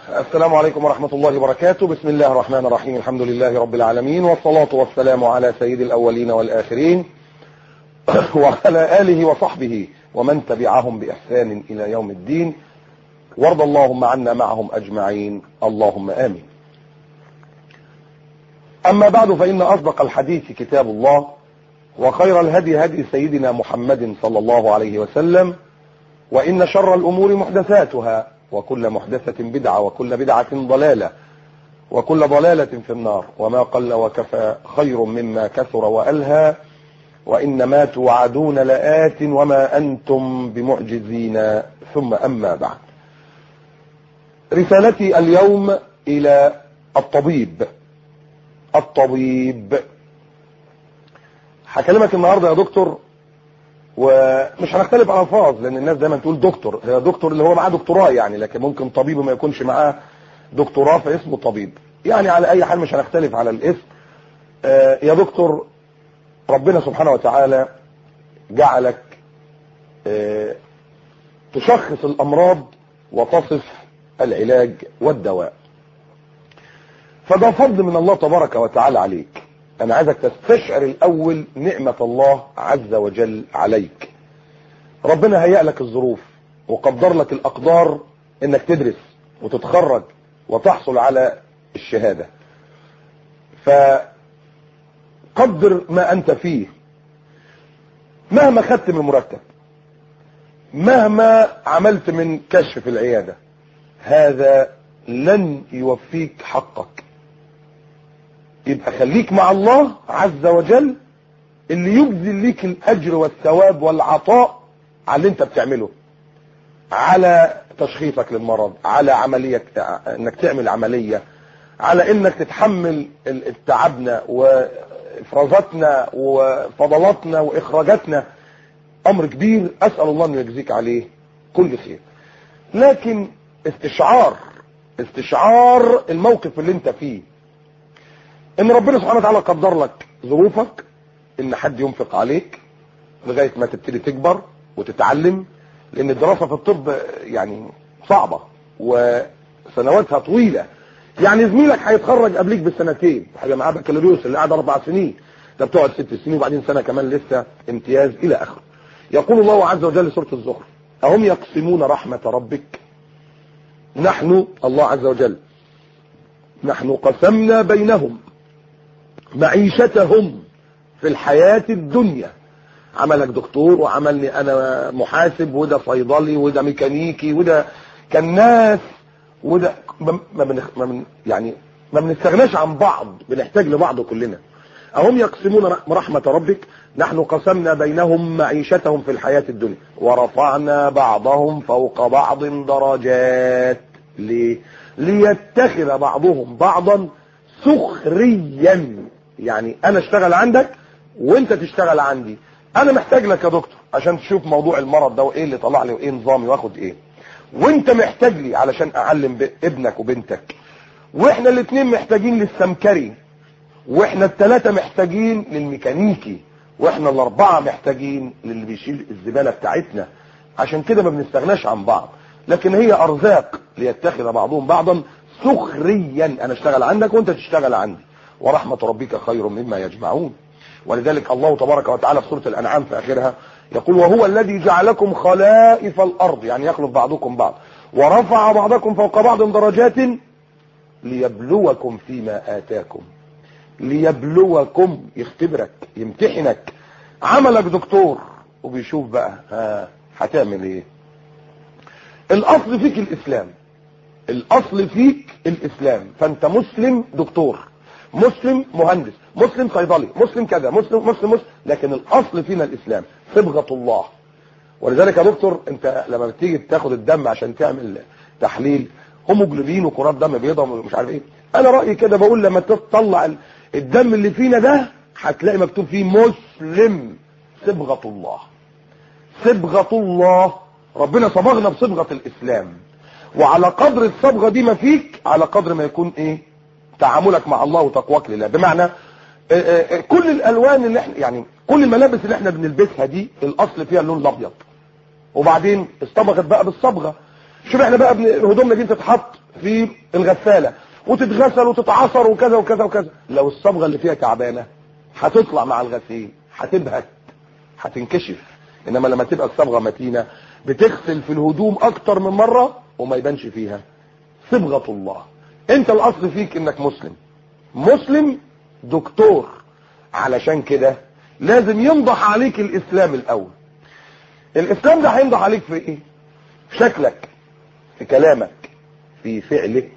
السلام عليكم ورحمة الله وبركاته بسم الله الرحمن الرحيم الحمد لله رب العالمين والصلاة والسلام على سيد الأولين والآخرين وعلى آله وصحبه ومن تبعهم بإحسان إلى يوم الدين وارض اللهم عنا معهم أجمعين اللهم آمين أما بعد فإن أصدق الحديث كتاب الله وخير الهدي هدي سيدنا محمد صلى الله عليه وسلم وإن شر الأمور محدثاتها وكل محدثة بدعة وكل بدعة ضلالة وكل ضلالة في النار وما قل وكفى خير مما كثر وألهى وإنما توعدون لآت وما أنتم بمعجزين ثم أما بعد رسالتي اليوم إلى الطبيب الطبيب هكلمك النهاردة يا دكتور ومش هنختلف على الفاظ لان الناس دايما تقول دكتور هي دكتور اللي هو معاه دكتوراه يعني لكن ممكن طبيب ما يكونش معاه دكتوراه فاسمه طبيب يعني على اي حال مش هنختلف على الاسم آه يا دكتور ربنا سبحانه وتعالى جعلك آه تشخص الامراض وتصف العلاج والدواء فده فضل من الله تبارك وتعالى عليك انا عايزك تستشعر الاول نعمة الله عز وجل عليك ربنا هيأ لك الظروف وقدر لك الاقدار انك تدرس وتتخرج وتحصل على الشهادة فقدر ما انت فيه مهما خدت من مرتب مهما عملت من كشف في العيادة هذا لن يوفيك حقك يبقى خليك مع الله عز وجل اللي يجزي ليك الاجر والثواب والعطاء على اللي انت بتعمله على تشخيصك للمرض على عملية انك تعمل عملية على انك تتحمل تعبنا وافرازاتنا وفضلاتنا واخراجاتنا امر كبير اسأل الله انه يجزيك عليه كل خير لكن استشعار استشعار الموقف اللي انت فيه ان ربنا سبحانه وتعالى قدر لك ظروفك ان حد ينفق عليك لغاية ما تبتدي تكبر وتتعلم لان الدراسة في الطب يعني صعبة وسنواتها طويلة يعني زميلك هيتخرج قبليك بسنتين حاجة معاه بكالوريوس اللي قاعد اربع سنين ده بتقعد ست سنين وبعدين سنة كمان لسه امتياز الى اخره يقول الله عز وجل سورة الزخرف اهم يقسمون رحمة ربك نحن الله عز وجل نحن قسمنا بينهم معيشتهم في الحياة الدنيا عملك دكتور وعملني انا محاسب وده صيدلي وده ميكانيكي وده كناس وده ما بنخ... ما من يعني ما بنستغناش عن بعض بنحتاج لبعض كلنا اهم يقسمون رحمة ربك نحن قسمنا بينهم معيشتهم في الحياة الدنيا ورفعنا بعضهم فوق بعض درجات ليه ليتخذ بعضهم بعضا سخريا يعني انا اشتغل عندك وانت تشتغل عندي انا محتاج لك يا دكتور عشان تشوف موضوع المرض ده وايه اللي طلع لي وايه نظامي واخد ايه وانت محتاج لي علشان اعلم ابنك وبنتك واحنا الاثنين محتاجين للسمكري واحنا الثلاثه محتاجين للميكانيكي واحنا الاربعه محتاجين للي بيشيل الزباله بتاعتنا عشان كده ما بنستغناش عن بعض لكن هي ارزاق ليتخذ بعضهم بعضا سخريا انا اشتغل عندك وانت تشتغل عندي ورحمة ربك خير مما يجمعون ولذلك الله تبارك وتعالى في سورة الأنعام في آخرها يقول وهو الذي جعلكم خلائف الأرض يعني يخلق بعضكم بعض ورفع بعضكم فوق بعض درجات ليبلوكم فيما آتاكم ليبلوكم يختبرك يمتحنك عملك دكتور وبيشوف بقى ها هتعمل ايه الاصل فيك الاسلام الاصل فيك الاسلام فانت مسلم دكتور مسلم مهندس مسلم صيدلي مسلم كذا مسلم مسلم مسلم لكن الاصل فينا الاسلام صبغه الله ولذلك يا دكتور انت لما بتيجي تاخد الدم عشان تعمل تحليل هيموجلوبين وكرات دم بيضاء ومش عارف ايه انا رايي كده بقول لما تطلع الدم اللي فينا ده هتلاقي مكتوب فيه مسلم صبغه الله صبغه الله ربنا صبغنا بصبغه الاسلام وعلى قدر الصبغه دي ما فيك على قدر ما يكون ايه تعاملك مع الله وتقواك لله بمعنى كل الالوان اللي احنا يعني كل الملابس اللي احنا بنلبسها دي الاصل فيها اللون الابيض وبعدين اصطبغت بقى بالصبغه شوف احنا بقى هدومنا دي تتحط في الغسالة وتتغسل وتتعصر وكذا وكذا وكذا لو الصبغة اللي فيها تعبانة هتطلع مع الغسيل هتبهت هتنكشف انما لما تبقى الصبغة متينة بتغسل في الهدوم اكتر من مرة وما يبانش فيها صبغة الله انت الاصل فيك انك مسلم مسلم دكتور علشان كده لازم ينضح عليك الاسلام الاول الاسلام ده هينضح عليك في ايه شكلك في كلامك في فعلك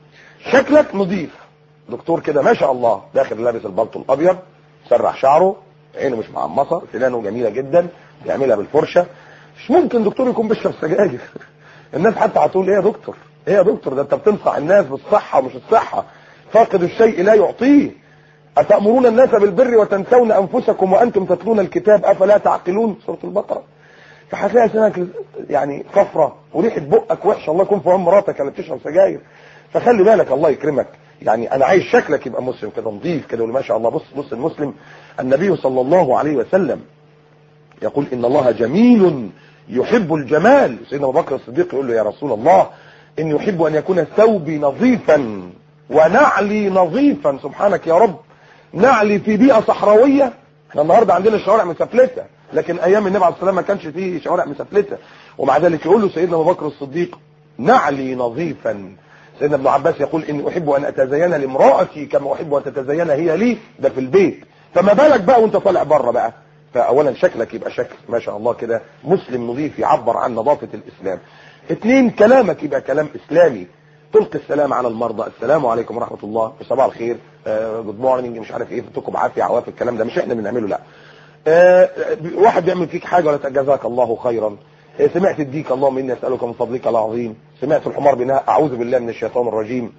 شكلك نظيف دكتور كده ما شاء الله داخل لابس البلطو الابيض سرح شعره عينه مش معمصه سنانه جميله جدا بيعملها بالفرشه مش ممكن دكتور يكون بيشرب سجاير الناس حتى هتقول ايه يا دكتور ايه يا دكتور ده انت بتنصح الناس بالصحه ومش الصحه فاقد الشيء لا يعطيه أتأمرون الناس بالبر وتنسون أنفسكم وأنتم تتلون الكتاب أفلا تعقلون سورة البقرة فهتلاقي سنك يعني صفرة وريحة بقك وحشة الله يكون في عون مراتك اللي بتشرب سجاير فخلي بالك الله يكرمك يعني أنا عايز شكلك يبقى مسلم كده نظيف كده ما شاء الله بص بص المسلم النبي صلى الله عليه وسلم يقول إن الله جميل يحب الجمال سيدنا أبو بكر الصديق يقول له يا رسول الله إن يحب أن يكون ثوبي نظيفا ونعلي نظيفا سبحانك يا رب نعلي في بيئة صحراوية احنا النهاردة عندنا الشوارع مسفلتة لكن ايام النبي عليه الصلاة والسلام ما كانش فيه شوارع مسفلتة ومع ذلك يقول له سيدنا ابو بكر الصديق نعلي نظيفا سيدنا ابن عباس يقول اني احب ان اتزين لامرأتي كما احب ان تتزين هي لي ده في البيت فما بالك بقى وانت طالع بره بقى فاولا شكلك يبقى شكل ما شاء الله كده مسلم نظيف يعبر عن نظافة الاسلام اتنين كلامك يبقى كلام اسلامي تلقي السلام على المرضى السلام عليكم ورحمة الله صباح الخير جود مورنينج مش عارف ايه فتكم بعافيه عواف الكلام ده مش احنا بنعمله لا آه واحد بيعمل فيك حاجه ولا جزاك الله خيرا آه سمعت الديك اللهم اني اسالك من فضلك العظيم سمعت الحمار بناء اعوذ بالله من الشيطان الرجيم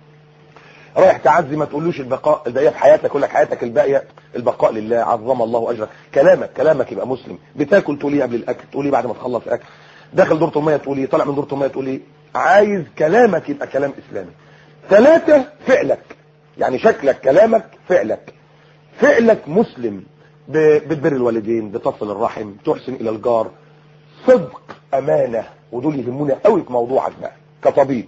رايح تعزي ما تقولوش البقاء الباقيه في حياتك يقول لك حياتك الباقيه البقاء لله عظم الله اجرك كلامك كلامك يبقى مسلم بتاكل تقول ايه قبل الاكل تقول ايه بعد ما تخلص اكل داخل دورة الميه تقول ايه طالع من دورة الميه تقول ايه عايز كلامك يبقى كلام اسلامي ثلاثة فعلك يعني شكلك كلامك فعلك فعلك مسلم بتبر الوالدين بتصل الرحم تحسن الى الجار صدق امانة ودول يهمونا قوي في موضوعك بقى كطبيب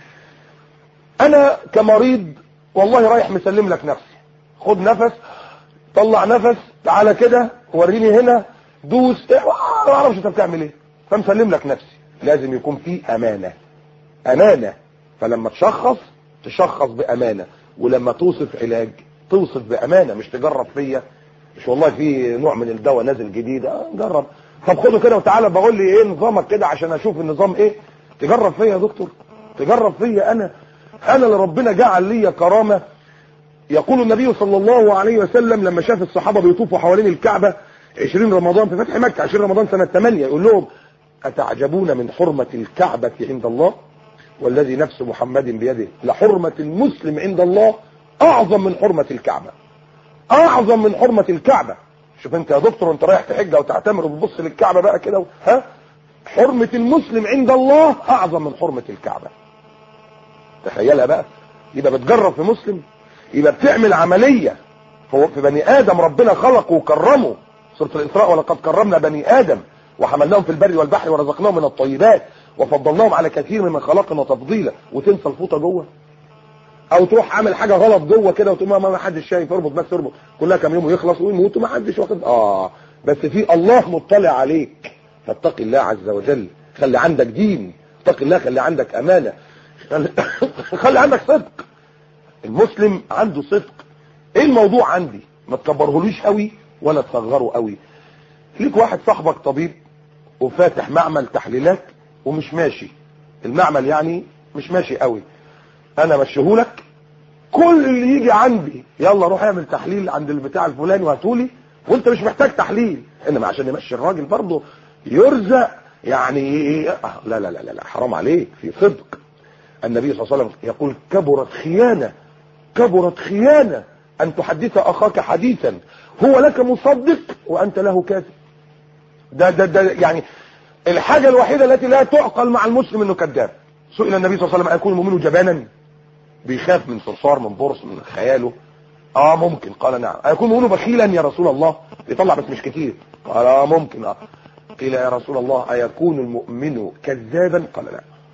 انا كمريض والله رايح مسلم لك نفسي خد نفس طلع نفس تعالى كده وريني هنا دوس ايه ما اعرفش انت بتعمل ايه فمسلم لك نفسي لازم يكون في امانة امانة فلما تشخص تشخص بامانة ولما توصف علاج توصف بامانة مش تجرب فيا مش والله في نوع من الدواء نازل جديد اه جرب طب خده كده وتعالى بقول لي ايه نظامك كده عشان اشوف النظام ايه تجرب فيا يا دكتور تجرب فيا انا انا اللي ربنا جعل لي كرامة يقول النبي صلى الله عليه وسلم لما شاف الصحابة بيطوفوا حوالين الكعبة 20 رمضان في فتح مكة 20 رمضان سنة 8 يقول لهم أتعجبون من حرمة الكعبة عند الله والذي نفس محمد بيده لحرمة المسلم عند الله أعظم من حرمة الكعبة أعظم من حرمة الكعبة شوف انت يا دكتور انت رايح تحج او تعتمر وبتبص للكعبة بقى كده ها حرمة المسلم عند الله أعظم من حرمة الكعبة تخيلها بقى يبقى بتجرب في مسلم يبقى بتعمل عملية في بني آدم ربنا خلقه وكرمه سورة الإسراء ولقد كرمنا بني آدم وحملناهم في البر والبحر ورزقناهم من الطيبات وفضلناهم على كثير مما خلقنا تفضيلا وتنسى الفوطه جوه او تروح عامل حاجه غلط جوه كده وتقول ما حدش شايف اربط بس اربط كلها كام يوم ويخلص ويموت وما حدش واخد اه بس في الله مطلع عليك فاتق الله عز وجل خلي عندك دين اتق الله خلي عندك امانه خلي, خلي عندك صدق المسلم عنده صدق ايه الموضوع عندي ما تكبرهوليش قوي ولا تصغره قوي ليك واحد صاحبك طبيب وفاتح معمل تحليلات ومش ماشي المعمل يعني مش ماشي قوي انا مشيهولك كل اللي يجي عندي يلا روح اعمل تحليل عند البتاع الفلاني وهاتولي وانت مش محتاج تحليل انما عشان يمشي الراجل برضه يرزق يعني لا لا لا لا حرام عليك في صدق النبي صلى الله عليه وسلم يقول كبرت خيانة كبرت خيانة ان تحدث اخاك حديثا هو لك مصدق وانت له كاذب ده ده ده يعني الحاجة الوحيدة التي لا تعقل مع المسلم انه كذاب سئل النبي صلى الله عليه وسلم أيكون المؤمن جبانا بيخاف من صرصار من برص من خياله اه ممكن قال نعم أيكون المؤمن بخيلا يا رسول الله يطلع بس مش كتير قال اه ممكن اه قيل يا رسول الله أيكون المؤمن كذابا قال لا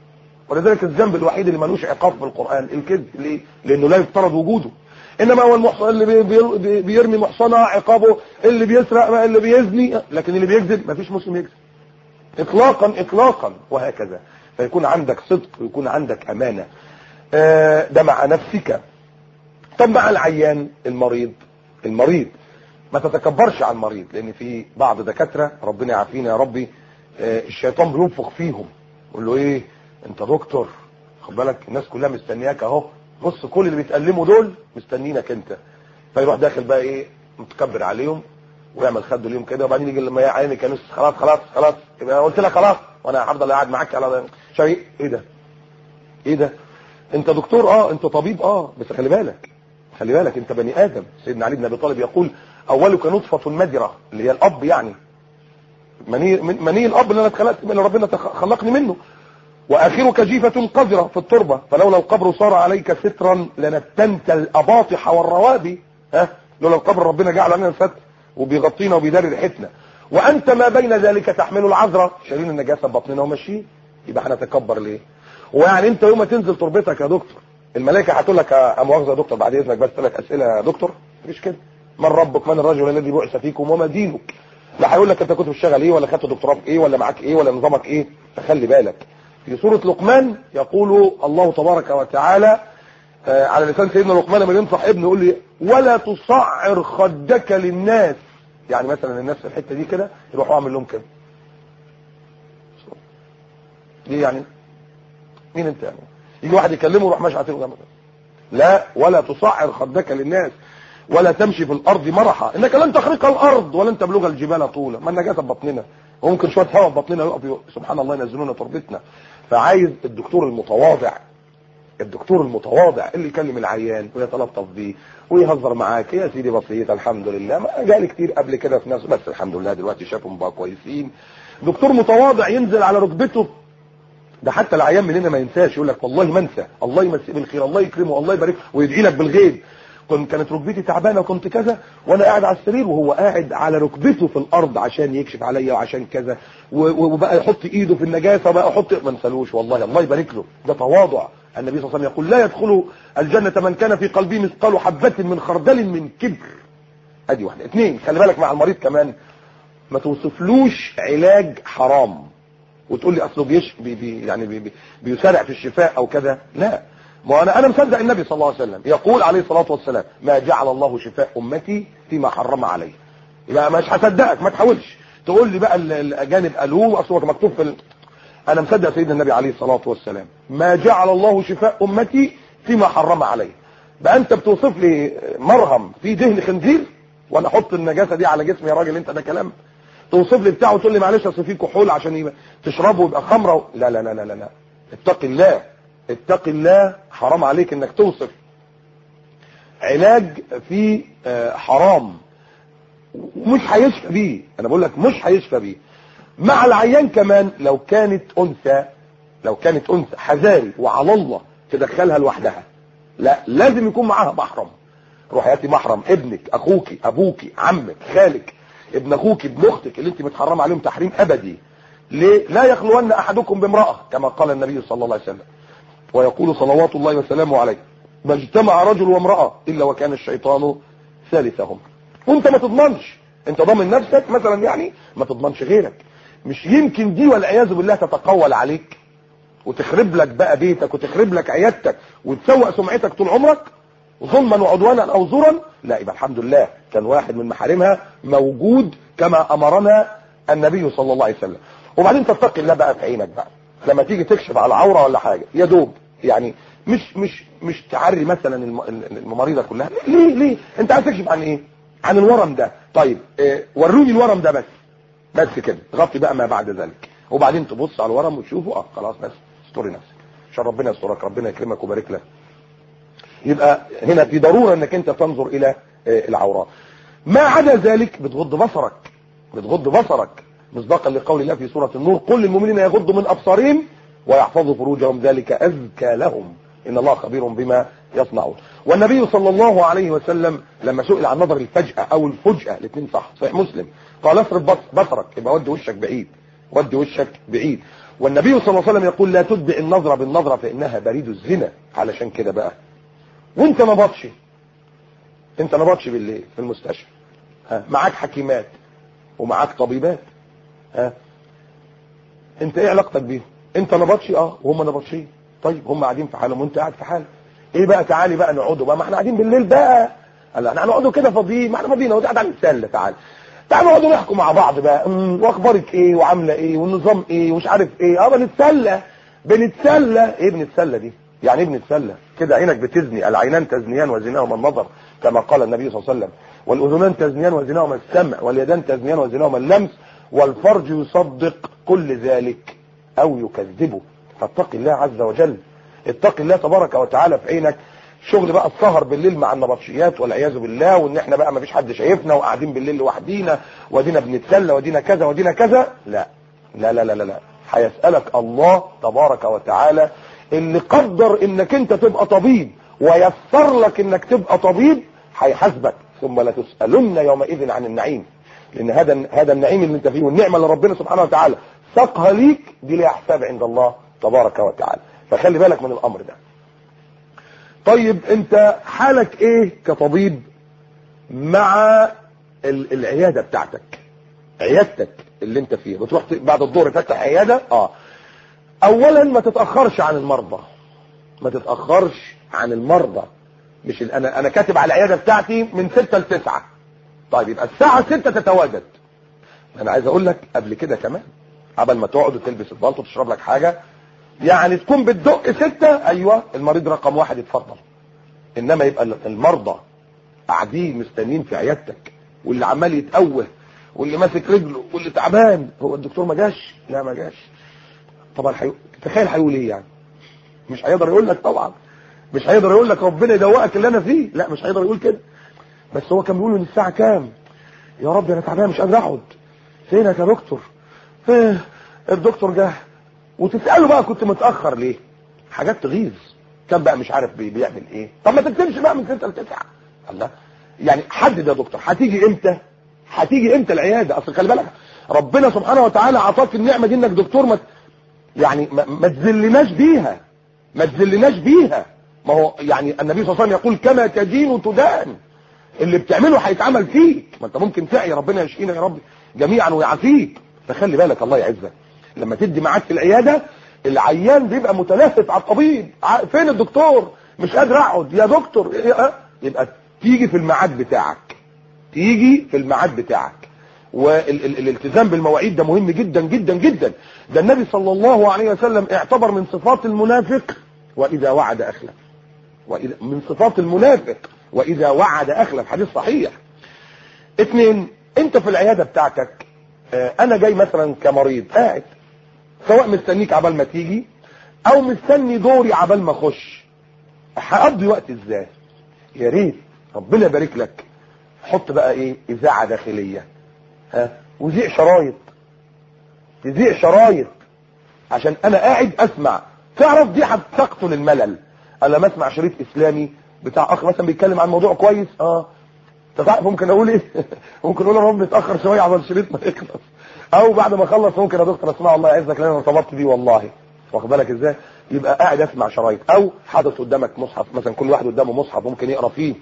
ولذلك الذنب الوحيد اللي ملوش عقاب في القرآن الكذب ليه لانه لا يفترض وجوده انما هو المحصن اللي بي بي بيرمي محصنة عقابه اللي بيسرق اللي بيزني لكن اللي بيكذب مفيش مسلم يكذب اطلاقا اطلاقا وهكذا فيكون عندك صدق ويكون عندك امانة آه ده مع نفسك طب مع العيان المريض المريض ما تتكبرش على المريض لان في بعض دكاترة ربنا يعافينا يا ربي آه الشيطان بينفخ فيهم يقول له ايه انت دكتور خد بالك الناس كلها مستنياك اهو بص كل اللي بيتألموا دول مستنينك انت فيروح داخل بقى ايه متكبر عليهم ويعمل خده ليهم كده وبعدين يجي لما عيني كانوا خلاص خلاص خلاص يبقى قلت لك خلاص وانا هفضل قاعد معاك على شيء ايه ده ايه ده انت دكتور اه انت طبيب اه بس خلي بالك خلي بالك انت بني ادم سيدنا علي بن ابي طالب يقول اولك نطفه مدره اللي هي الاب يعني مني مني الاب اللي انا اتخلقت اللي ربنا خلقني منه واخرك جيفة قذرة في التربة فلولا القبر صار عليك سترا لنتنت الاباطح والروابي ها لولا القبر ربنا جعل علينا ستر وبيغطينا وبيداري ريحتنا وانت ما بين ذلك تحمل العذرة شايلين النجاسة ببطننا وماشيين يبقى هنتكبر ليه ويعني انت يوم ما تنزل تربتك يا دكتور الملائكة هتقول لك يا مؤاخذة يا دكتور بعد اذنك بس ثلاث اسئلة يا دكتور مفيش كده من ربك من الرجل الذي بعث فيكم وما دينك لا هيقول لك انت كنت بتشتغل ايه ولا خدت دكتوراه في ايه ولا معاك ايه ولا نظامك ايه فخلي بالك في سورة لقمان يقول الله تبارك وتعالى آه على لسان سيدنا لقمان لما ينصح ابنه يقول لي ولا تصعر خدك للناس يعني مثلا الناس في الحتة دي كده يروحوا اعمل لهم كده ليه يعني مين انت يعني يجي واحد يكلمه يروح ماشي عاتله جنبه لا ولا تصعر خدك للناس ولا تمشي في الارض مرحا انك لن تخرق الارض ولن تبلغ الجبال طولا ما النجاسه في بطننا وممكن شويه هواء في بطننا يقف سبحان الله ينزلونا تربتنا فعايز الدكتور المتواضع الدكتور المتواضع اللي يكلم العيان ويتلطف بيه ويهزر معاك يا سيدي بسيط الحمد لله ما جالي كتير قبل كده في ناس بس الحمد لله دلوقتي شافهم بقى كويسين دكتور متواضع ينزل على ركبته ده حتى العيان مننا ما ينساش يقول لك والله ما انسى الله يمسيه بالخير الله يكرمه الله يبارك ويدعي لك بالغيب كنت كانت ركبتي تعبانه وكنت كذا وانا قاعد على السرير وهو قاعد على ركبته في الارض عشان يكشف عليا وعشان كذا وبقى يحط ايده في النجاسه وبقى يحط ما انسالوش والله الله يبارك له ده تواضع النبي صلى الله عليه وسلم يقول لا يدخل الجنه من كان في قلبه مثقال حبه من خردل من كبر ادي واحده اثنين خلي بالك مع المريض كمان ما توصفلوش علاج حرام وتقول لي اصله بيش بي بي يعني بي بي بيسارع في الشفاء او كذا لا ما انا انا مصدق النبي صلى الله عليه وسلم يقول عليه الصلاه والسلام ما جعل الله شفاء امتي فيما حرم عليه يبقى مش هصدقك ما تحاولش تقول لي بقى الاجانب قالوه اصل مكتوب في ال... انا مصدق سيدنا النبي عليه الصلاه والسلام ما جعل الله شفاء امتي فيما حرم عليه بقى انت بتوصف لي مرهم فيه دهن خنزير وانا احط النجاسه دي على جسمي يا راجل انت ده كلام توصف لي بتاعه وتقول لي معلش اصل فيه كحول عشان يبقى تشربه يبقى خمره و... لا لا لا لا لا اتق الله اتق الله حرام عليك انك توصف علاج فيه حرام ومش هيشفى بيه انا بقول لك مش هيشفى بيه مع العيان كمان لو كانت انثى لو كانت انثى حذاري وعلى الله تدخلها لوحدها لا لازم يكون معاها محرم روح ياتي محرم ابنك اخوك ابوك عمك خالك ابن اخوك ابن اختك اللي انت متحرم عليهم تحريم ابدي ليه لا يخلون احدكم بامراه كما قال النبي صلى الله عليه وسلم ويقول صلوات الله وسلامه عليه ما اجتمع رجل وامرأة إلا وكان الشيطان ثالثهم وانت ما تضمنش انت ضامن نفسك مثلا يعني ما تضمنش غيرك مش يمكن دي والعياذ بالله تتقول عليك وتخرب لك بقى بيتك وتخرب لك عيادتك وتسوء سمعتك طول عمرك ظلما وعدوانا او زورا لا يبقى الحمد لله كان واحد من محارمها موجود كما امرنا النبي صلى الله عليه وسلم وبعدين تتقي الله بقى في عينك بقى لما تيجي تكشف على عوره ولا حاجه يا دوب يعني مش مش مش تعري مثلا الممرضه كلها ليه ليه انت عايز تكشف عن ايه عن الورم ده طيب اه وروني الورم ده بس بس كده غطي بقى ما بعد ذلك وبعدين تبص على الورم وتشوفه اه خلاص بس استوري نفسك عشان ربنا يسترك ربنا يكرمك ويبارك لك يبقى هنا في ضروره انك انت تنظر الى اه العورات ما عدا ذلك بتغض بصرك بتغض بصرك مصداقا لقول الله في سوره النور قل للمؤمنين يغضوا من ابصارهم ويحفظوا فروجهم ذلك أزكى لهم إن الله خبير بما يصنعون والنبي صلى الله عليه وسلم لما سئل عن نظر الفجأة أو الفجأة الاثنين صح صحيح مسلم قال اصرف بصرك يبقى ودي وشك بعيد ودي وشك بعيد والنبي صلى الله عليه وسلم يقول لا تتبع النظرة بالنظرة فإنها بريد الزنا علشان كده بقى وانت نبطش انت نبطش بالليل في المستشفى ها معاك حكيمات ومعاك طبيبات ها انت ايه علاقتك بيهم انت نبطشي اه وهم نبطشين طيب هم قاعدين في حالهم وانت قاعد في حالك ايه بقى تعالي بقى نقعدوا بقى ما احنا قاعدين بالليل بقى قال احنا هنقعدوا كده فاضيين ما احنا فاضيين اهو قاعد نتسلى تعالى تعالوا نقعدوا نحكوا مع بعض بقى امم، واخبارك ايه وعامله ايه والنظام ايه ومش عارف ايه اه بنتسلى بنتسلى ايه بنتسلى دي يعني ايه بنتسلى كده عينك بتزني العينان تزنيان وزناهما النظر كما قال النبي صلى الله عليه وسلم والاذنان تزنيان وزناهما السمع واليدان تزنيان وزناهما اللمس والفرج يصدق كل ذلك او يكذبه فاتق الله عز وجل اتق الله تبارك وتعالى في عينك شغل بقى السهر بالليل مع النبطشيات والعياذ بالله وان احنا بقى ما فيش حد شايفنا وقاعدين بالليل لوحدينا ودينا بنتسلى ودينا كذا ودينا كذا لا لا لا لا لا, لا. هيسألك الله تبارك وتعالى اللي قدر انك انت تبقى طبيب ويسر لك انك تبقى طبيب هيحاسبك ثم لا تسألن يومئذ عن النعيم لان هذا هذا النعيم اللي انت فيه والنعمه اللي ربنا سبحانه وتعالى ساقها ليك دي ليها حساب عند الله تبارك وتعالى فخلي بالك من الامر ده طيب انت حالك ايه كطبيب مع ال- العياده بتاعتك عيادتك اللي انت فيها بتروح ت- بعد الظهر تفتح عياده اه اولا ما تتاخرش عن المرضى ما تتاخرش عن المرضى مش ال- انا انا كاتب على العياده بتاعتي من 6 ل 9 طيب يبقى الساعه 6 تتواجد انا عايز اقول لك قبل كده كمان قبل ما تقعد وتلبس البلطو وتشرب لك حاجه يعني تكون بتدق ستة ايوه المريض رقم واحد اتفضل انما يبقى المرضى قاعدين مستنيين في عيادتك واللي عمال يتقوه واللي ماسك رجله واللي تعبان هو الدكتور ما جاش لا ما جاش طبعا حيو... تخيل هيقول ايه يعني مش هيقدر يقول لك طبعا مش هيقدر يقول لك ربنا يدوقك اللي انا فيه لا مش هيقدر يقول كده بس هو كان بيقول من الساعه كام يا رب انا تعبان مش قادر اقعد فينك يا دكتور ايه الدكتور جه وتساله بقى كنت متاخر ليه حاجات تغيظ كان بقى مش عارف بي- بيعمل ايه طب ما تكتبش بقى من 6 ل 9 الله يعني حدد يا دكتور هتيجي امتى هتيجي امتى العياده اصل خلي بالك ربنا سبحانه وتعالى عطاك النعمه دي انك دكتور ما يعني ما, ما تذلناش بيها ما تذلناش بيها ما هو يعني النبي صلى الله عليه وسلم يقول كما تدين تدان اللي بتعمله هيتعمل فيك ما انت ممكن تعي ربنا يشفينا يا رب جميعا ويعافيك فخلي بالك الله يعزك لما تدي معاك في العياده العيان بيبقى متلهف على الطبيب ع- فين الدكتور مش قادر اقعد يا دكتور إيه- آه؟ يبقى تيجي في الميعاد بتاعك تيجي في الميعاد بتاعك والالتزام بالمواعيد ده مهم جدا جدا جدا ده النبي صلى الله عليه وسلم اعتبر من صفات المنافق واذا وعد اخلف وإذا من صفات المنافق واذا وعد اخلف حديث صحيح اثنين انت في العياده بتاعتك آه، انا جاي مثلا كمريض قاعد سواء مستنيك عبال ما تيجي او مستني دوري عبال ما اخش هقضي وقت ازاي يا ريت ربنا يبارك لك حط بقى ايه اذاعه داخليه ها وذيع شرايط تذيع شرايط عشان انا قاعد اسمع تعرف دي هتقتل الملل انا لما اسمع شريط اسلامي بتاع اخ مثلا بيتكلم عن موضوع كويس اه انت تعرف ممكن اقول ايه ممكن اقول يا رب نتاخر شويه على الشريط ما يخلص او بعد ما اخلص ممكن يا دكتور اسمع الله يعزك لان انا ارتبطت بيه والله واخد بالك ازاي يبقى قاعد اسمع شرايط او حاطط قدامك مصحف مثلا كل واحد قدامه مصحف ممكن يقرا فيه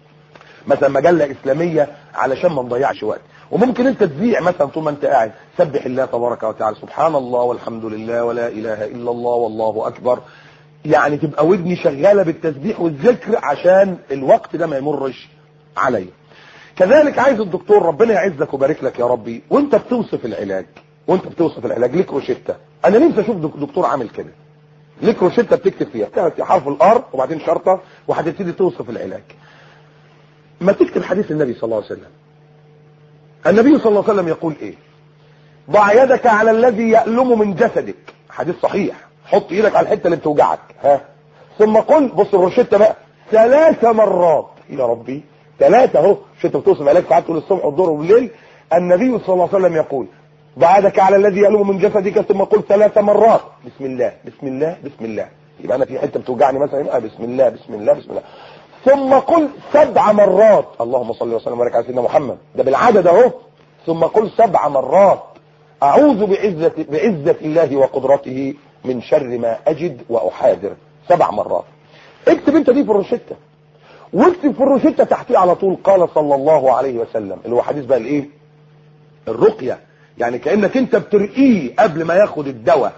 مثلا مجله اسلاميه علشان ما نضيعش وقت وممكن انت تذيع مثلا طول ما انت قاعد سبح الله تبارك وتعالى سبحان الله والحمد لله ولا اله الا الله والله اكبر يعني تبقى ودني شغاله بالتسبيح والذكر عشان الوقت ده ما يمرش عليا كذلك عايز الدكتور ربنا يعزك ويبارك لك يا ربي وانت بتوصف العلاج وانت بتوصف العلاج ليك روشته انا نفسي اشوف دك- دكتور عامل كده ليك روشته بتكتب فيها بتعمل حرف الار وبعدين شرطه وهتبتدي توصف العلاج ما تكتب حديث النبي صلى الله عليه وسلم النبي صلى الله عليه وسلم يقول ايه ضع يدك على الذي يألم من جسدك حديث صحيح حط ايدك على الحته اللي بتوجعك ها ثم قل بص الروشته بقى ثلاث مرات يا ربي ثلاثه اهو مش انت بتوصف علاج ساعات تقول الصبح والظهر والليل النبي صلى الله عليه وسلم يقول ضع يدك على الذي يألم من جسدك ثم قل ثلاث مرات بسم الله بسم الله بسم الله يبقى انا في حته بتوجعني مثلا يبقى بسم الله بسم الله بسم الله ثم قل سبع مرات اللهم صل وسلم وبارك على سيدنا محمد ده بالعدد اهو ثم قل سبع مرات اعوذ بعزة, بعزة الله وقدرته من شر ما اجد واحاذر سبع مرات اكتب انت دي في الروشتة واكتب في الروشتة تحتيه على طول قال صلى الله عليه وسلم اللي هو حديث بقى الايه الرقية يعني كأنك انت بترقيه قبل ما ياخد الدواء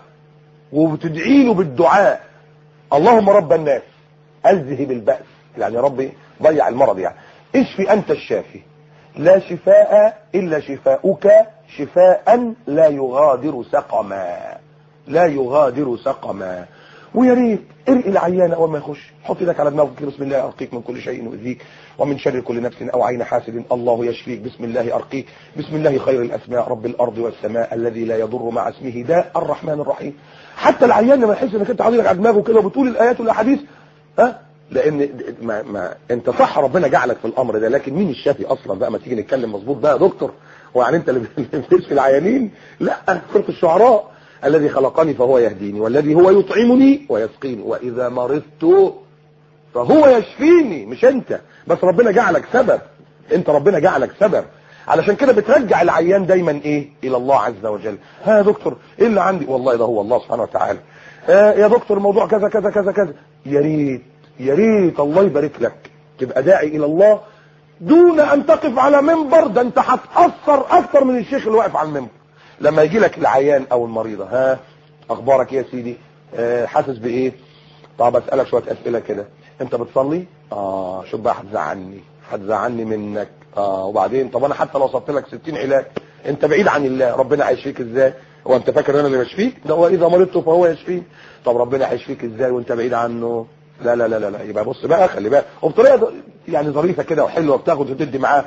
وبتدعي له بالدعاء اللهم رب الناس اذهب البأس يعني ربي ضيع المرض يعني اشفي انت الشافي لا شفاء الا شفاؤك شفاء لا يغادر سقما لا يغادر سقما ويا ريت ارقي العيان اول ما يخش حط ايدك على دماغك بسم الله ارقيك من كل شيء يؤذيك ومن شر كل نفس او عين حاسد الله يشفيك بسم الله ارقيك بسم الله خير الاسماء رب الارض والسماء الذي لا يضر مع اسمه داء الرحمن الرحيم حتى العيان لما يحس انك انت حاطط على دماغه كده وبتقول الايات والاحاديث ها لان ما, ما انت صح ربنا جعلك في الامر ده لكن مين الشافي اصلا بقى ما تيجي نتكلم مظبوط بقى يا دكتور ويعني انت اللي بتشفي العيانين لا سوره الشعراء الذي خلقني فهو يهديني والذي هو يطعمني ويسقيني واذا مرضت فهو يشفيني مش انت بس ربنا جعلك سبب انت ربنا جعلك سبب علشان كده بترجع العيان دايما ايه الى الله عز وجل ها يا دكتور ايه اللي عندي والله ده هو الله سبحانه وتعالى آه يا دكتور الموضوع كذا كذا كذا كذا يا ريت يا ريت الله يبارك لك تبقى داعي الى الله دون ان تقف على منبر ده انت هتاثر اكتر من الشيخ اللي واقف على المنبر لما يجي لك العيان او المريضه ها اخبارك ايه يا سيدي آه حاسس بايه طب اسالك شويه اسئله كده انت بتصلي اه شوف بقى هتزعلني هتزعلني منك اه وبعدين طب انا حتى لو صبت لك 60 علاج انت بعيد عن الله ربنا هيشفيك ازاي هو انت فاكر انا اللي بشفيك ده هو اذا مرضت فهو يشفيك طب ربنا هيشفيك ازاي وانت بعيد عنه لا لا لا لا, لا. يبقى بص بقى خلي بقى وبطريقه يعني ظريفه كده وحلوه بتاخد وتدي معاه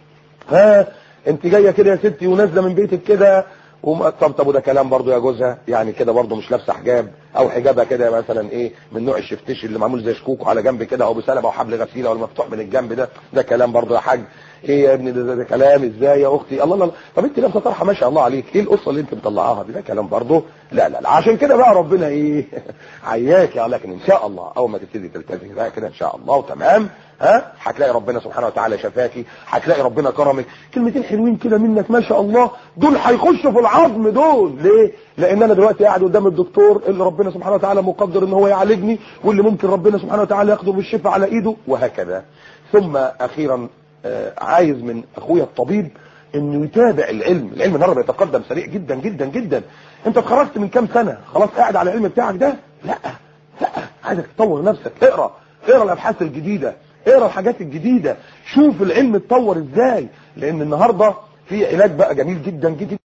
ها انت جايه كده يا ستي ونازله من بيتك كده وم... طب طب وده كلام برضو يا جوزها يعني كده برضو مش لابسه حجاب او حجابها كده مثلا ايه من نوع الشفتيش اللي معمول زي شكوكو على جنب كده او بسلبه او حبل غسيله او المفتوح من الجنب ده ده كلام برضو يا حاج ايه يا ابني ده, ده, ده كلام ازاي يا اختي الله الله طب انت لابسه طرحه ما شاء الله عليك ايه القصه اللي انت مطلعاها دي ده كلام برضو لا لا لا عشان كده بقى ربنا ايه عياك يا لكن ان شاء الله اول ما تبتدي تلتزمي بقى كده ان شاء الله وتمام ها هتلاقي ربنا سبحانه وتعالى شفاكي هتلاقي ربنا كرمك كلمتين حلوين كده منك ما شاء الله دول هيخشوا في العظم دول ليه لان انا دلوقتي قاعد قدام الدكتور اللي ربنا سبحانه وتعالى مقدر ان هو يعالجني واللي ممكن ربنا سبحانه وتعالى ياخده بالشفاء على ايده وهكذا ثم اخيرا آه عايز من اخويا الطبيب انه يتابع العلم العلم النهارده بيتقدم سريع جدا جدا جدا انت اتخرجت من كام سنه خلاص قاعد على العلم بتاعك ده لا لا عايزك تطور نفسك اقرا اقرا الابحاث الجديده اقرا الحاجات الجديدة شوف العلم اتطور ازاي لان النهاردة في علاج بقى جميل جدا جدا